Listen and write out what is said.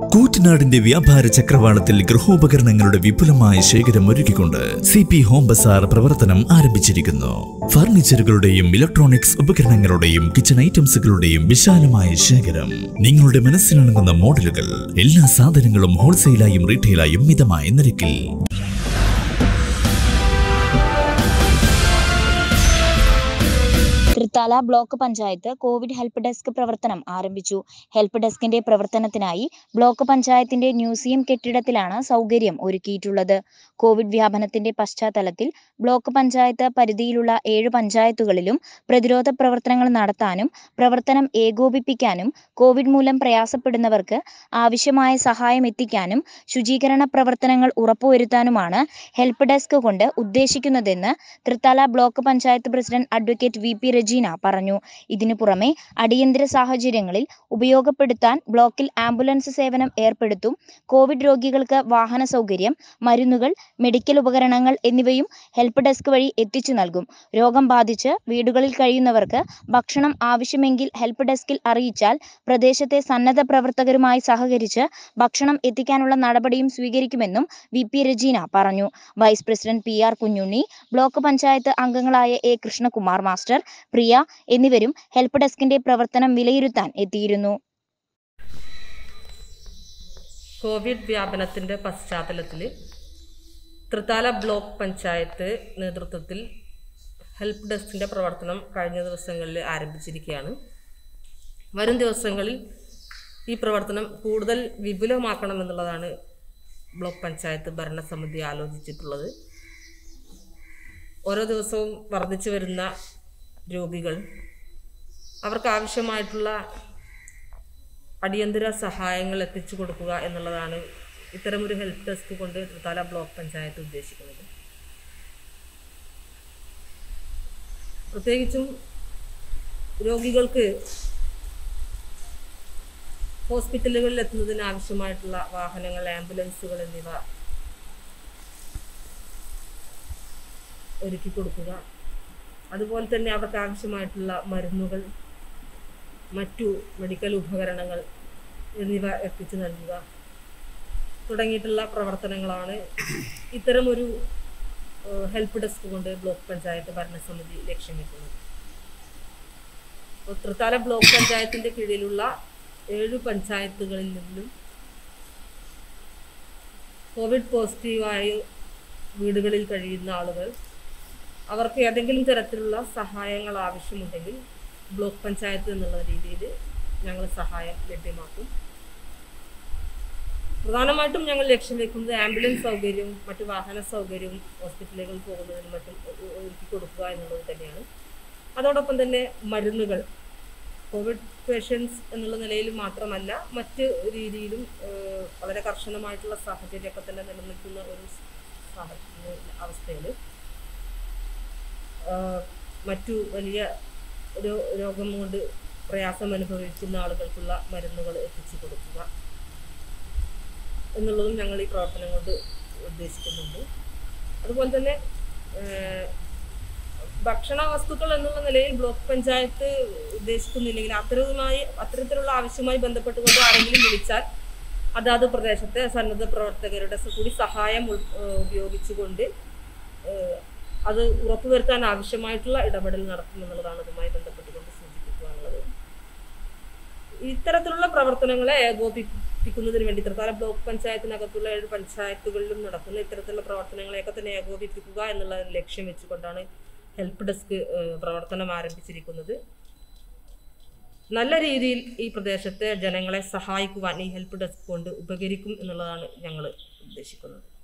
കൂറ്റനാടിന്റെ വ്യാപാര ചക്രവാളത്തിൽ ഗൃഹോപകരണങ്ങളുടെ വിപുലമായ ശേഖരം ഒരുക്കിക്കൊണ്ട് സി പി ഹോം ബസാർ പ്രവർത്തനം ആരംഭിച്ചിരിക്കുന്നു ഫർണിച്ചറുകളുടെയും ഇലക്ട്രോണിക്സ് ഉപകരണങ്ങളുടെയും കിച്ചൺ ഐറ്റംസുകളുടെയും വിശാലമായ ശേഖരം നിങ്ങളുടെ മനസ്സിലിണങ്ങുന്ന മോഡലുകൾ എല്ലാ സാധനങ്ങളും ഹോൾസെയിലായും റീറ്റെയിലായും മിതമായ നിരക്കിൽ Thrithala block panchayat Covid help desk പ്രവർത്തനം ആരംഭിച്ചു ഹെൽപ്പ് ഡെസ്കിന്റെ പ്രവർത്തനത്തിനായി ബ്ലോക്ക് പഞ്ചായത്തിന്റെ മ്യൂസിയം കെട്ടിടത്തിലാണ് സൗകര്യം ഒരുക്കിയിട്ടുള്ളത് കോവിഡ് വ്യാപനത്തിന്റെ പശ്ചാത്തലത്തിൽ ബ്ലോക്ക് പഞ്ചായത്ത് പരിധിയിലുള്ള ഏഴ് പഞ്ചായത്തുകളിലും പ്രതിരോധ പ്രവർത്തനങ്ങൾ നടത്താനും പ്രവർത്തനം ഏകോപിപ്പിക്കാനും കോവിഡ് മൂലം പ്രയാസപ്പെടുന്നവർക്ക് ആവശ്യമായ സഹായം എത്തിക്കാനും ശുചീകരണ പ്രവർത്തനങ്ങൾ ഉറപ്പുവരുത്താനുമാണ് ഹെൽപ്പ് ഡെസ്ക് കൊണ്ട് ഉദ്ദേശിക്കുന്നതെന്ന് Thrithala block panchayat president advocate V P Rajeena പറഞ്ഞു ഇതിനു പുറമെ അടിയന്തര സാഹചര്യങ്ങളിൽ ഉപയോഗപ്പെടുത്താൻ ബ്ലോക്കിൽ ആംബുലൻസ് സേവനം ഏർപ്പെടുത്തും കോവിഡ് രോഗികൾക്ക് വാഹന സൗകര്യം മരുന്നുകൾ മെഡിക്കൽ ഉപകരണങ്ങൾ എന്നിവയും ഹെൽപ്പ് ഡെസ്ക് വഴി എത്തിച്ചു നൽകും രോഗം ബാധിച്ച് വീടുകളിൽ കഴിയുന്നവർക്ക് ഭക്ഷണം ആവശ്യമെങ്കിൽ ഹെൽപ്പ് ഡെസ്കിൽ അറിയിച്ചാൽ പ്രദേശത്തെ സന്നദ്ധ പ്രവർത്തകരുമായി സഹകരിച്ച് ഭക്ഷണം എത്തിക്കാനുള്ള നടപടിയും സ്വീകരിക്കുമെന്നും വി പി രജീന പറഞ്ഞു vice president P R Kunjunni block panchayat അംഗങ്ങളായ എ കൃഷ്ണകുമാർ മാസ്റ്റർ പ്രിയ എന്നിവരും ഹെൽപ്പ് ഡെസ്കിന്റെ പ്രവർത്തനം വിലയിരുത്താൻ എത്തിയിരുന്നു കോവിഡ് വ്യാപനത്തിൻ്റെ പശ്ചാത്തലത്തിൽ തൃത്താല ബ്ലോക്ക് പഞ്ചായത്ത് നേതൃത്വത്തിൽ ഹെൽപ്പ് ഡെസ്കിൻ്റെ പ്രവർത്തനം കഴിഞ്ഞ ദിവസങ്ങളിൽ ആരംഭിച്ചിരിക്കുകയാണ് വരും ദിവസങ്ങളിൽ ഈ പ്രവർത്തനം കൂടുതൽ വിപുലമാക്കണമെന്നുള്ളതാണ് ബ്ലോക്ക് പഞ്ചായത്ത് ഭരണസമിതി ആലോചിച്ചിട്ടുള്ളത് ഓരോ ദിവസവും വർദ്ധിച്ചു വരുന്ന രോഗികൾ അവർക്ക് ആവശ്യമായിട്ടുള്ള അടിയന്തര സഹായങ്ങൾ എത്തിച്ചു കൊടുക്കുക എന്നുള്ളതാണ് ഇത്തരമൊരു ഹെൽപ്പ് ഡെസ്ക് കൊണ്ട് തൃത്താല ബ്ലോക്ക് പഞ്ചായത്ത് ഉദ്ദേശിക്കുന്നത് പ്രത്യേകിച്ചും രോഗികൾക്ക് ഹോസ്പിറ്റലുകളിൽ എത്തുന്നതിന് ആവശ്യമായിട്ടുള്ള വാഹനങ്ങൾ ആംബുലൻസുകൾ എന്നിവ ഒരുക്കി കൊടുക്കുക അതുപോലെ തന്നെ അവർക്ക് ആവശ്യമായിട്ടുള്ള മരുന്നുകൾ മറ്റു മെഡിക്കൽ ഉപകരണങ്ങൾ എന്നിവ എത്തിച്ചു നൽകുക തുടങ്ങിയിട്ടുള്ള പ്രവർത്തനങ്ങളാണ് ഇത്തരമൊരു ഏഹ്, ഹെൽപ്പ് ഡെസ്ക് കൊണ്ട് ബ്ലോക്ക് പഞ്ചായത്ത് ഭരണസമിതി ലക്ഷ്യം വെക്കുന്നത് അപ്പോൾ തൃത്താല ബ്ലോക്ക് പഞ്ചായത്തിൻ്റെ കീഴിലുള്ള ഏഴ് പഞ്ചായത്തുകളിൽ നിന്നും കോവിഡ് പോസിറ്റീവായി വീടുകളിൽ കഴിയുന്ന ആളുകൾ അവർക്ക് ഏതെങ്കിലും തരത്തിലുള്ള സഹായങ്ങൾ ആവശ്യമുണ്ടെങ്കിൽ ബ്ലോക്ക് പഞ്ചായത്ത് എന്നുള്ള രീതിയിൽ ഞങ്ങൾ സഹായം ലഭ്യമാക്കും പ്രധാനമായിട്ടും ഞങ്ങൾ ലക്ഷ്യം വെക്കുന്നത് ആംബുലൻസ് സൗകര്യവും മറ്റു വാഹന സൗകര്യവും ഹോസ്പിറ്റലുകളിൽ പോകുന്നതിനും മറ്റും ഒ- ഒരുക്കി കൊടുക്കുക എന്നുള്ളത് തന്നെയാണ് അതോടൊപ്പം തന്നെ മരുന്നുകൾ കോവിഡ് പേഷ്യൻസ് എന്നുള്ള നിലയിൽ മാത്രമല്ല മറ്റ് രീതിയിലും ഏഹ്, വളരെ കർശനമായിട്ടുള്ള സാഹചര്യമൊക്കെ തന്നെ നിലനിൽക്കുന്ന ഒരു സാഹചര്യ അവസ്ഥയിൽ ആഹ് മറ്റു വലിയ ഒരു രോഗം കൊണ്ട് പ്രയാസം അനുഭവിക്കുന്ന ആളുകൾക്കുള്ള മരുന്നുകൾ എത്തിച്ചു കൊടുക്കുക എന്നുള്ളതും ഞങ്ങൾ ഈ പ്രവർത്തനം കൊണ്ട് ഉദ്ദേശിക്കുന്നുണ്ട് അതുപോലെ തന്നെ ആഹ് ഭക്ഷണ വസ്തുക്കൾ എന്നുള്ള നിലയിൽ ബ്ലോക്ക് പഞ്ചായത്ത് ഉദ്ദേശിക്കുന്നില്ലെങ്കിൽ അത്തരവുമായി അത്തരത്തിലുള്ള ആവശ്യവുമായി ബന്ധപ്പെട്ടുകൊണ്ട് ആരെങ്കിലും വിളിച്ചാൽ അതാത് പ്രദേശത്തെ സന്നദ്ധ പ്രവർത്തകരുടെ സ- കൂടി സഹായം ഉൾ- ഏഹ് ഉപയോഗിച്ചുകൊണ്ട് ഏഹ് അത് ഉറപ്പുവരുത്താൻ ആവശ്യമായിട്ടുള്ള ഇടപെടൽ നടത്തുമെന്നുള്ളതാണ് അതുമായി ബന്ധപ്പെട്ടുകൊണ്ട് സൂചിപ്പിക്കുവാനുള്ളത് ഇത്തരത്തിലുള്ള പ്രവർത്തനങ്ങളെ ഏകോപിപ്പിക്കുന്നതിന് വേണ്ടി തൃത്താല ബ്ലോക്ക് പഞ്ചായത്തിനകത്തുള്ള ഏഴ് പഞ്ചായത്തുകളിലും നടക്കുന്ന ഇത്തരത്തിലുള്ള പ്രവർത്തനങ്ങളെയൊക്കെ തന്നെ ഏകോപിപ്പിക്കുക എന്നുള്ള ലക്ഷ്യം വെച്ചുകൊണ്ടാണ് ഹെൽപ്പ് ഡെസ്ക് ഏഹ്, പ്രവർത്തനം ആരംഭിച്ചിരിക്കുന്നത് നല്ല രീതിയിൽ ഈ പ്രദേശത്തെ ജനങ്ങളെ സഹായിക്കുവാൻ ഈ ഹെൽപ്പ് ഡെസ്ക് കൊണ്ട് ഉപകരിക്കും എന്നുള്ളതാണ് ഞങ്ങൾ ഉദ്ദേശിക്കുന്നത്